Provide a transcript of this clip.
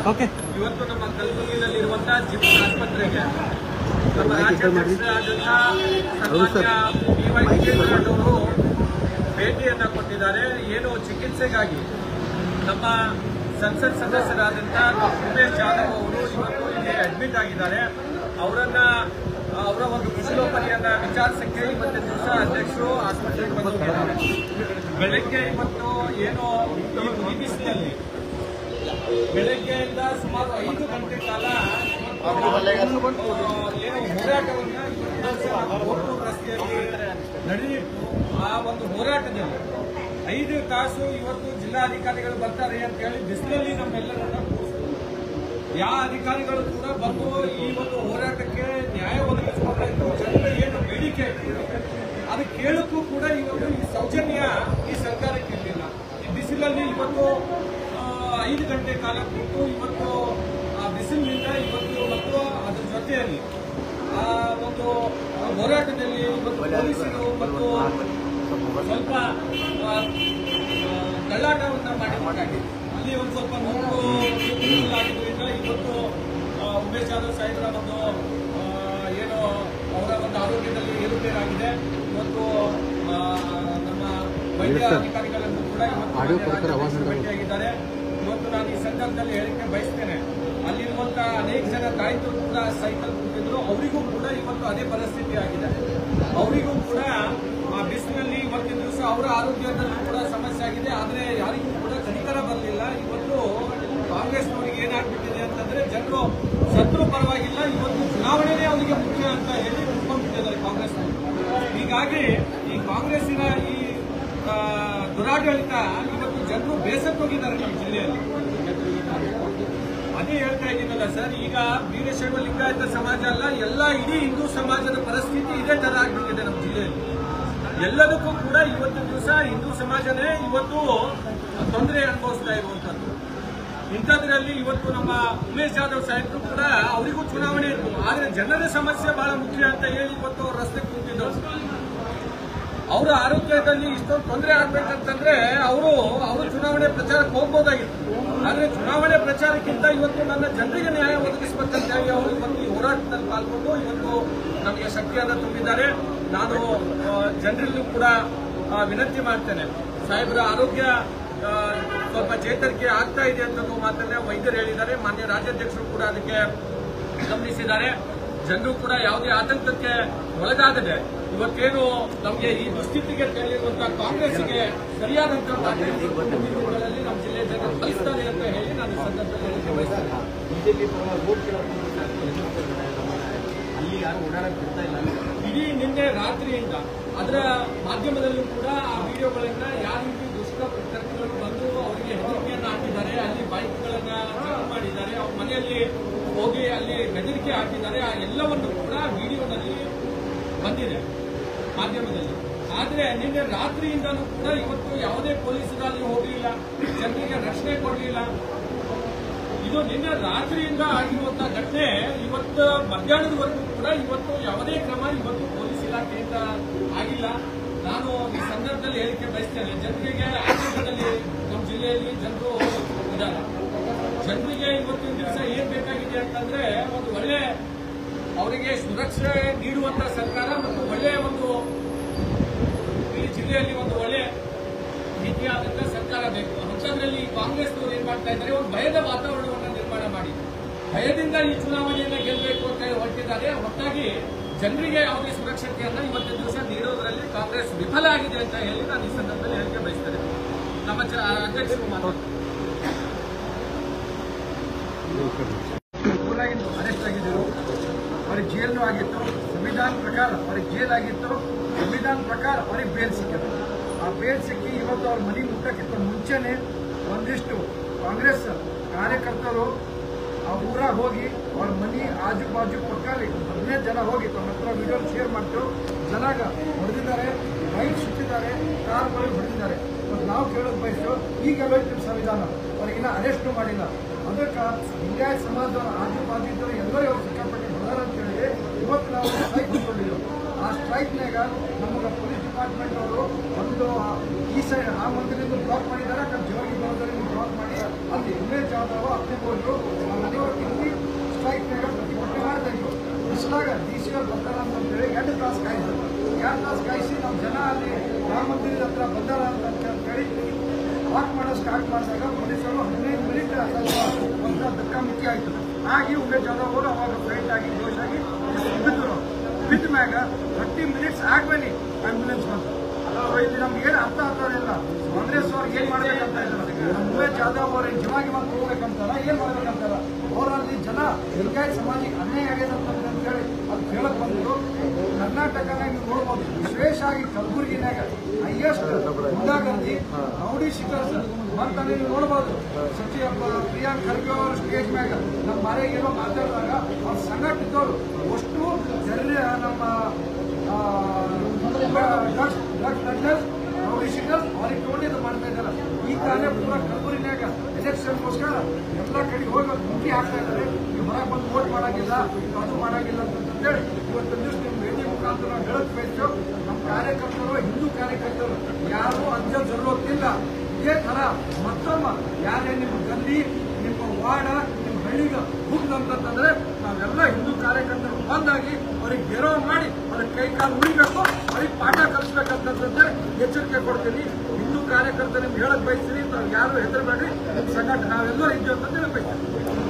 Okay ಇವತ್ತು ನಮ್ಮ ಕಲಬುರಗಿನಲ್ಲಿರುವಂತಹ ಜಿಮ್ಸ್ ಆಸ್ಪತ್ರೆಗೆ ನಮ್ಮ ರಾಜ್ಯಾಧ್ಯಕ್ಷರಾದಂತಹ ಸನ್ಮಾನ್ಯ ಬಿ ವೈ ವಿಜಯೇಂದ್ರ ಅವರು ಭೇಟಿಯನ್ನ ಕೊಟ್ಟಿದ್ದಾರೆ ಏನು ಚಿಕಿತ್ಸೆಗಾಗಿ ನಮ್ಮ ಸಂಸತ್ ಸದಸ್ಯರಾದಂತಹ ಡಾಕ್ಟರ್ ಉಮೇಶ್ ಜಾಧವ್ ಅವರು ಇವತ್ತು ಇಲ್ಲಿ ಅಡ್ಮಿಟ್ ಆಗಿದ್ದಾರೆ ಅವರನ್ನ ಅವರ ಒಂದು ಕುಶಲೋಪರಿಯನ್ನ ವಿಚಾರಿಸಕ್ಕೆ ಇವತ್ತಿನ ದಿವಸ ಅಧ್ಯಕ್ಷರು ಆಸ್ಪತ್ರೆಗೆ ಬಂದಿದ್ದಾರೆ ಬೆಳಗ್ಗೆ ಇವತ್ತು ಏನು ಈ ಈ ಬಿಸಿಲಲ್ಲಿ ಬೆಳಗ್ಗೆಯಿಂದ ಸುಮಾರು ಐದು ಗಂಟೆ ಕಾಲ ಆ, ಏನು ಹೋರಾಟವನ್ನ ಇವತ್ತು ರಸ್ತೆಯಲ್ಲಿ ನಡೆದಿತ್ತು ಆ ಒಂದು ಹೋರಾಟದಲ್ಲಿ ಐದು ತಾಸು ಇವತ್ತು ಜಿಲ್ಲಾಧಿಕಾರಿಗಳು ಬರ್ತಾರೆ ಅಂತ ಹೇಳಿ ಬಿಸಿಲಲ್ಲಿ ನಮ್ಮೆಲ್ಲರನ್ನ ಕೂರಿಸಿದ್ರು. ಯಾವ ಅಧಿಕಾರಿಗಳು ಕೂಡ ಬಂದು ಈ ಒಂದು ಹೋರಾಟಕ್ಕೆ ನ್ಯಾಯ ಒದಗಿಸಿಕೊಡಬೇಕು ಜನರ ಏನು ಬೇಡಿಕೆ ಇದೆ, ಅದು ಕೇಳಕ್ಕೂ ಕೂಡ ಇವತ್ತು ಈ ಸೌಜನ್ಯ ಈ ಸರ್ಕಾರಕ್ಕೆ ಇರಲಿಲ್ಲ ಈ ಬಿಸಿಲಲ್ಲಿ ಇವತ್ತು ಆ, ಐದು ಗಂಟೆ ಕಾಲ ಕೂತು ಇವತ್ತು ಆ ಬಿಸಿಲಿನಿಂದ ಇವತ್ತು ಮತ್ತು ಅದ್ರ ಜೊತೆಯಲ್ಲಿ ಆ ಒಂದು ಹೋರಾಟದಲ್ಲಿ ಇವತ್ತು ಪೊಲೀಸರು ಮತ್ತು ಸ್ವಲ್ಪ ಆ, ಆ, ಗಳ್ಳಾಟವನ್ನ ಮಾಡಿದ್ದಾಗಿದೆ ಅಲ್ಲಿ ಒಂದು ಸ್ವಲ್ಪ ನೋವು ಆಗಿದ್ದರಿಂದ ಇವತ್ತು ಆ, ಉಮೇಶ್ ಜಾಧವ್ ಸಾಹೇಬ್ರ ಒಂದು ಆ, ಏನು ಅವರ ಒಂದು ಆರೋಗ್ಯದಲ್ಲಿ ಏರುಪೇರಾಗಿದೆ ಇವತ್ತು ಆ, ನಮ್ಮ ವೈದ್ಯ ಅಧಿಕಾರಿಗಳನ್ನು ಕೂಡ ಇವತ್ತು ಮಾನ್ಯ ರಾಜ್ಯಾಧ್ಯಕ್ಷರು ಭೇಟಿಯಾಗಿದ್ದಾರೆ ಇವತ್ತು ನಾನು ಈ ಸಂದರ್ಭದಲ್ಲಿ ಹೇಳಿಕೆ ಬಯಸ್ತೇನೆ ಅಲ್ಲಿರುವಂತಹ ಅನೇಕ ಜನ ತಾಯ್ತರು ಕೂಡ ಸೈಕಲ್ ಕೂತಿದ್ರು ಅವರಿಗೂ ಕೂಡ ಇವತ್ತು ಅದೇ ಪರಿಸ್ಥಿತಿ ಆಗಿದೆ ಅವರಿಗೂ ಕೂಡ ಆ ಬಿಸಿಲಿನಲ್ಲಿ ಇವತ್ತಿನ ದಿವಸ ಅವರ ಆರೋಗ್ಯದಲ್ಲೂ ಕೂಡ ಸಮಸ್ಯೆ ಆಗಿದೆ ಆದರೆ ಯಾರಿಗೂ ಕೂಡ ಕನಿಕರ ಬರಲಿಲ್ಲ ಇವತ್ತು ಕಾಂಗ್ರೆಸ್ನವರಿಗೆ ಏನಾಗ್ಬಿಟ್ಟಿದೆ ಅಂತಂದ್ರೆ ಜನರು ಸತ್ರು ಪರವಾಗಿಲ್ಲ ಇವತ್ತು ಚುನಾವಣೆನೇ ಅವರಿಗೆ ಮುಖ್ಯ ಅಂತ ಹೇಳಿ ಕುತ್ಕೊಂಡ್ಬಿಟ್ಟಿದ್ದಾರೆ ಕಾಂಗ್ರೆಸ್ನವರು ಹೀಗಾಗಿ ಈ ಕಾಂಗ್ರೆಸ್ಸಿನ ಈ ಆ, ದುರಾಡಳಿತ ಇವತ್ತು ಜನರು ಬೇಸತ್ತೋಗಿದ್ದಾರೆ ನಮ್ಮ ಜಿಲ್ಲೆಯಲ್ಲಿ ಅದೇ ಹೇಳ್ತಾ ಇದ್ದೀನಲ್ಲ ಸರ್ ಈಗ ವೀರಶೈವ ಲಿಂಗಾಯತ ಸಮಾಜ ಅಲ್ಲ ಎಲ್ಲ ಇಡೀ ಹಿಂದೂ ಸಮಾಜದ ಪರಿಸ್ಥಿತಿ ಇದೇ ತರ ಆಗ್ಬಿಟ್ಟಿದೆ ನಮ್ಮ ಜಿಲ್ಲೆಯಲ್ಲಿ ಎಲ್ಲದಕ್ಕೂ ಕೂಡ ಇವತ್ತು ದಿವಸ ಹಿಂದೂ ಸಮಾಜನೇ ಇವತ್ತು ತೊಂದರೆ ಅನುಭವಿಸ್ತಾ ಇರುವಂತದ್ದು ಇಂಥದ್ರಲ್ಲಿ ಇವತ್ತು ನಮ್ಮ ಉಮೇಶ್ ಜಾಧವ್ ಸಾಹೇಬರು ಕೂಡ ಅವರಿಗೂ ಚುನಾವಣೆ ಇತ್ತು ಆದ್ರೆ ಜನರ ಸಮಸ್ಯೆ ಬಹಳ ಮುಖ್ಯ ಅಂತ ಹೇಳಿ ಇವತ್ತು ಅವ್ರು ರಸ್ತೆ ಕೂತಿದ್ರು ಅವರ ಆರೋಗ್ಯದಲ್ಲಿ ಇಷ್ಟೊಂದು ತೊಂದರೆ ಆಗ್ಬೇಕಂತಂದ್ರೆ ಅವರು ಅವರು ಚುನಾವಣೆ ಪ್ರಚಾರಕ್ಕೆ ಹೋಗ್ಬೋದಾಗಿತ್ತು ಆದ್ರೆ ಚುನಾವಣೆ ಪ್ರಚಾರಕ್ಕಿಂತ ಇವತ್ತು ನನ್ನ ಜನರಿಗೆ ನ್ಯಾಯ ಒದಗಿಸಬೇಕಂತ ಹೇಳಿ ಅವರು ಇವತ್ತು ಈ ಹೋರಾಟದಲ್ಲಿ ಪಾಲ್ಗೊಂಡು ಇವತ್ತು ನಮಗೆ ಶಕ್ತಿಯನ್ನ ತುಂಬಿದ್ದಾರೆ ನಾನು ಆ, ಜನರಲ್ಲೂ ಕೂಡ ಆ, ವಿನಂತಿ ಮಾಡ್ತೇನೆ ಸಾಹೇಬರ ಆರೋಗ್ಯ ಆ, ಸ್ವಲ್ಪ ಚೇತರಿಕೆ ಆಗ್ತಾ ಇದೆ ಅಂತ ಮಾತನ್ನ ವೈದ್ಯರು ಹೇಳಿದ್ದಾರೆ ಮಾನ್ಯ ರಾಜ್ಯಾಧ್ಯಕ್ಷರು ಕೂಡ ಅದಕ್ಕೆ ಗಮನಿಸಿದ್ದಾರೆ ಜನರು ಕೂಡ ಯಾವುದೇ ಆತಂಕಕ್ಕೆ ಒಳಗಾಗದೆ ಇವತ್ತೇನು ನಮಗೆ ಈ ದುಸ್ಥಿತಿಗೆ ತಳ್ಳಿರುವಂತಹ ಕಾಂಗ್ರೆಸ್ಗೆ ಸರಿಯಾದಂತಹ ಮಾರ್ಗಗಳಲ್ಲಿ ನಮ್ಮ ಜಿಲ್ಲೆ ಜನ ಕಲಿಸ್ತಾರೆ ಅಂತ ಹೇಳಿ ನಾನು ಈ ಸಂದರ್ಭದಲ್ಲಿ ಹೇಳಿಕೆ ಬಯಸ್ತೇನೆ ಬಿಜೆಪಿ ಪರ ವೋಟ್ ಕೇಳೋಕೆ ಅಲ್ಲಿ ಯಾರು ಓಡಾಡಕ್ ಬಿಡ್ತಾ ಇಲ್ಲ ಇಡೀ ನಿನ್ನೆ ರಾತ್ರಿಯಿಂದ ಅದರ ಮಾಧ್ಯಮದಲ್ಲೂ ಕೂಡ ಆ ವಿಡಿಯೋಗಳನ್ನ ಯಾವ ರೀತಿ ದುಷ್ಕೃತ್ಯಗಳು ಬಂದು ಅವರಿಗೆ ಹೆದರಿಕೆಯನ್ನ ಹಾಕಿದ್ದಾರೆ ಅಲ್ಲಿ ಬೈಕ್ಗಳನ್ನ ಜಪ್ತಿ ಮಾಡಿದ್ದಾರೆ ಅವ್ರ ಮನೆಯಲ್ಲಿ ಹೋಗಿ ಅಲ್ಲಿ ಬೆದರಿಕೆ ಹಾಕಿದ್ದಾರೆ ಆ ಎಲ್ಲವನ್ನು ಕೂಡ ವಿಡಿಯೋನಲ್ಲಿ ಬಂದಿದೆ ಮಾಧ್ಯಮದಲ್ಲಿ ಆದ್ರೆ ನಿನ್ನೆ ರಾತ್ರಿಯಿಂದಲೂ ಕೂಡ ಇವತ್ತು ಯಾವುದೇ ಪೊಲೀಸರು ಅಲ್ಲಿ ಹೋಗಲಿಲ್ಲ ಜನರಿಗೆ ರಕ್ಷಣೆ ಕೊಡಲಿಲ್ಲ ಇದು ನಿನ್ನೆ ರಾತ್ರಿಯಿಂದ ಆಗಿರುವಂತಹ ಘಟನೆ ಇವತ್ತು ಮಧ್ಯಾಹ್ನದವರೆಗೂ ಕೂಡ ಇವತ್ತು ಯಾವುದೇ ಕ್ರಮ ಇವತ್ತು ಪೊಲೀಸ್ ಇಲಾಖೆಯಿಂದ ಆಗಿಲ್ಲ ನಾನು ಈ ಸಂದರ್ಭದಲ್ಲಿ ಹೇಳಿಕೆ ಬಯಸ್ತೇನೆ ಜನರಿಗೆ ಆತಂಕದಲ್ಲಿ ನಮ್ಮ ಜಿಲ್ಲೆಯಲ್ಲಿ ಜನರು ಇದ್ದಾರೆ ಜನರಿಗೆ ಇವತ್ತಿನ ದಿವಸ ಏನ್ ಬೇಕಾಗಿದೆ ಅಂತಂದ್ರೆ ಒಂದು ಒಳ್ಳೆ ಅವರಿಗೆ ಸುರಕ್ಷೆ ನೀಡುವಂತ ಸರ್ಕಾರ ಮತ್ತು ಒಳ್ಳೆಯ ಒಂದು ಈ ಜಿಲ್ಲೆಯಲ್ಲಿ ಒಂದು ಒಳ್ಳೆ ರೀತಿಯಾದಂತ ಸರ್ಕಾರ ಬೇಕು ಅಂಥದ್ರಲ್ಲಿ ಕಾಂಗ್ರೆಸ್ನವರು ಏನ್ ಮಾಡ್ತಾ ಇದ್ದಾರೆ ಒಂದು ಭಯದ ವಾತಾವರಣವನ್ನು ನಿರ್ಮಾಣ ಮಾಡಿ ಭಯದಿಂದ ಈ ಚುನಾವಣೆಯನ್ನ ಗೆಲ್ಲಬೇಕು ಅಂತ ಹೇಳಿ ಹೊರಟಿದ್ದಾರೆ ಹೊರತಾಗಿ ಜನರಿಗೆ ಯಾವುದೇ ಸುರಕ್ಷತೆಯನ್ನ ಇವತ್ತಿನ ದಿವಸ ನೀಡೋದ್ರಲ್ಲಿ ಕಾಂಗ್ರೆಸ್ ವಿಫಲ ಆಗಿದೆ ಅಂತ ಹೇಳಿ ನಾನು ಈ ಸಂದರ್ಭದಲ್ಲಿ ಹೇಳಿಕೆ ಬಯಸ್ತೇನೆ ನಮ್ಮ ಚ- ಅಧ್ಯಕ್ಷರು ಮಾತಾಡ್ತಾರೆ ಊರಾಗಿಂದ ಅರೆಸ್ಟ್ ಆಗಿದ್ದರು ಅವ್ರಿಗೆ ಜೈಲು ಆಗಿತ್ತು ಸಂವಿಧಾನ ಪ್ರಕಾರ ಅವ್ರಿಗೆ ಜೈಲ್ ಆಗಿತ್ತು ಸಂವಿಧಾನ ಪ್ರಕಾರ ಅವ್ರಿಗೆ ಬೇಲ್ ಸಿಕ್ಕಿದೆ ಆ ಬೇಲ್ ಸಿಕ್ಕಿ ಇವತ್ತು ಅವ್ರ ಮನೆ ಮುಟ್ಟಕ್ಕಿಂತ ಮುಂಚೆನೆ ಒಂದಿಷ್ಟು ಕಾಂಗ್ರೆಸ್ ಕಾರ್ಯಕರ್ತರು ಆ ಊರಾಗ ಹೋಗಿ ಅವ್ರ ಮನೆ ಆಜು ಬಾಜು ಪಕ್ಕಲ್ಲಿ ಹದಿನೈದು ಜನ ಹೋಗಿ ತಮ್ಮ ಹತ್ರ ವಿಡಿಯೋ ಶೇರ್ ಮಾಡ್ತೇವೆ ಜನಾಗ ಹೊಡೆದಿದ್ದಾರೆ ಬೈಕ್ ಸುತ್ತಿದ್ದಾರೆ ಕಾರ್ಗಳು ಹೊಡೆದಿದ್ದಾರೆ ಮತ್ತು ನಾವು ಕೇಳೋದು ಬಯಸು ಈಗ ನಿಮ್ಮ ಸಂವಿಧಾನ ಅವ್ರಿಗಿನ್ನ ಅರೆಸ್ಟು ಮಾಡಿಲ್ಲ ಅದಕ್ಕೆ ಲಿಂಗಾಯತ್ ಸಮಾಜದವರ ಆಜು ಬಾಜು ಇದ್ದರು ಎಲ್ಲರೂ ಅವ್ರು ಸಿಕ್ಕಾಪಟ್ಟೆ ಹೊಡೆದಾರ ಅಂತ ಹೇಳಿ ಇವತ್ತು ನಾವು ಸ್ಟ್ರೈಕ್ ಹೊಂದ್ಕೊಂಡಿದ್ದೆವು ಆ ಸ್ಟ್ರೈಕ್ನಾಗ ನಮಗೆ ಪೊಲೀಸ್ ಡಿಪಾರ್ಟ್ಮೆಂಟ್ ಅವರು ಒಂದು ಈ ಸೈಡ್ ಆ ಮಂದಿರದಿಂದ ಬ್ಲಾಕ್ ಮಾಡಿದ್ದಾರೆ ಆ ಕಡೆ ಜೋಗಿ ಭಾಗದಲ್ಲಿ ಬ್ಲಾಕ್ ಮಾಡಿ ಅಲ್ಲಿ ಉಮೇಶ್ ಜಾಧವ್ ಅಪ್ಪಿಕೊಂಡು ಮಂದಿರದ ಹತ್ರ ಬಂದಾರ ಅಂತ ಹೇಳಿ ವಾಕ್ ಮಾಡೋ ಸ್ಟಾರ್ಟ್ ಮಾಡಿದಾಗ ಪೊಲೀಸರು ಹದಿನೈದು ಮಿನಿಟ್ ಸ್ವಲ್ಪ ಒಂದು ಧಕ್ಕಾಮುಕ್ಕಿ ಆಯ್ತು ಆಗಿ ಉಮೇಶ್ ಜಾಧವ್ ಅವರು ಅವಾಗ ಫ್ಲೈಟ್ ಆಗಿ ಜೋಶ್ ಆಗಿ ಬಿದ್ದರು ಬಿದ್ದ ಮ್ಯಾಗ ಥರ್ಟಿ ಮಿನಿಟ್ಸ್ ಆದ್ಮೇಲೆ ಆಂಬ್ಯುಲೆನ್ಸ್ ಬಂತು ಸೊ ಇಲ್ಲಿ ನಮ್ಗೆ ಏನು ಅರ್ಥ ಆಗ್ತಾರಿಲ್ಲ ಕಾಂಗ್ರೆಸ್ ಅವ್ರಿಗೆ ಏನ್ ಮಾಡ್ಬೇಕಂತ ಇದ್ದಾರೆ ಉಮೇಶ್ ಜಾಧವ್ ಅವ್ರ ಜೀವ ಗಿವ ಹೋಗ್ಬೇಕಂತಾರ ಏನ್ ಮಾಡ್ಬೇಕಂತಾರ ಅವರಲ್ಲಿ ಜನ ಲಿಂಗಾಯತ್ ಸಮಾಜಕ್ಕೆ ಅನ್ಯಾಯ ಆಗ್ಯದ ಅಂತ ಹೇಳಿ ಅದು ಕೇಳಕ್ ಬಂದ್ರು ಕರ್ನಾಟಕನ ನೀವು ನೋಡ್ಬೋದು ವಿಶೇಷವಾಗಿ ಕಲಬುರಗಿನಾಗ ಹೈಯೆಸ್ಟ್ ಗುಂಡಾಗರ್ದಿ ರೌಡಿ ಶಿಖರ್ಸ್ ಬಂತಾನೆ ನೀವು ನೋಡ್ಬೋದು ಸಚಿವ ಪ್ರಿಯಾಂಕ್ ಖರ್ಗೆ ಅವರು ಸ್ಟೇಜ್ ಮ್ಯಾಗ ನಮ್ಮ ಮನೆಗೆ ಏನೋ ಮಾತಾಡಿದಾಗ ಅವ್ರ ಸಂಘಟಿತರು ಅಷ್ಟು ಜನ ನಮ್ಮ ಡ್ರಗ್ಸ್ ಡ್ರಗ್ಸ್ ರೌಡಿ ಶಿಖರ್ಸ್ ಅವ್ರಿಗೆ ನೋಡಿ ಇದು ಮಾಡ್ತಾ ಇದ್ದಾರೆ ಈ ಕಾಲೇ ಪೂರ ಕಲಬುರಗಿನಾಗ ಎಲೆಕ್ಷನ್ಗೋಸ್ಕರ ಎಲ್ಲ ಕಡೆ ಹೋಗಿ ಒಂದು ಮುಖ್ಯ ಹಾಕ್ತಾ ಇದ್ದಾರೆ ನೀವು ಹೊರಗೆ ಬಂದು ವೋಟ್ ಮಾಡಂಗಿಲ್ಲ ನೀವು ಅದು ಮಾಡಂಗಿಲ್ಲ ಅಂತಂದೇಳಿ ಇವತ್ತು ದಿವಸ ನಿಮ್ಮ ವೇದಿಕೆ ಮುಖಾಂತರ ನಾವು ಹೇಳಕ್ ಬಯಸ್ತು ನಮ್ಮ ಕಾರ್ಯಕರ್ತರು ಹಿಂದೂ ಕಾರ್ಯಕರ್ತರು ಯಾರು ಅಂಜ ಜರುತ್ತಿಲ್ಲ ಇದೇ ತರ ಮತ್ತೊಮ್ಮ ಯಾರೇ ನಿಮ್ಮ ಗಲ್ಲಿ ನಿಮ್ಮ ವಾರ್ಡ ನಿಮ್ಮ ಹಳ್ಳಿಗೆ ಹೋಗ್ದಂತಂದ್ರೆ ನಾವೆಲ್ಲ ಹಿಂದೂ ಕಾರ್ಯಕರ್ತರು ಬಂದಾಗಿ ಅವ್ರಿಗೆ ಗೆರವ್ ಮಾಡಿ ಅವ್ರಿಗೆ ಕೈ ಕಾಲು ಉಳಿಬೇಕು ಅವ್ರಿಗೆ ಪಾಠ ಕಲಿಸ್ಬೇಕಂತಂದ್ರೆ ಎಚ್ಚರಿಕೆ ಕೊಡ್ತೀನಿ ಹಿಂದೂ ಕಾರ್ಯಕರ್ತರು ನಿಮ್ಗೆ ಹೇಳಕ್ ಬಯಸ್ತೀನಿ ತಾವು ಯಾರು ಹೆದರಬೇಡ್ರಿ ನಿಮ್ಮ ಸಂಘಟನೆ ನಾವೆಲ್ಲರೂ ಇದ್ದೀವಿ ಅಂತ ಹೇಳಕ್ ಬಯಸ್ತೀನಿ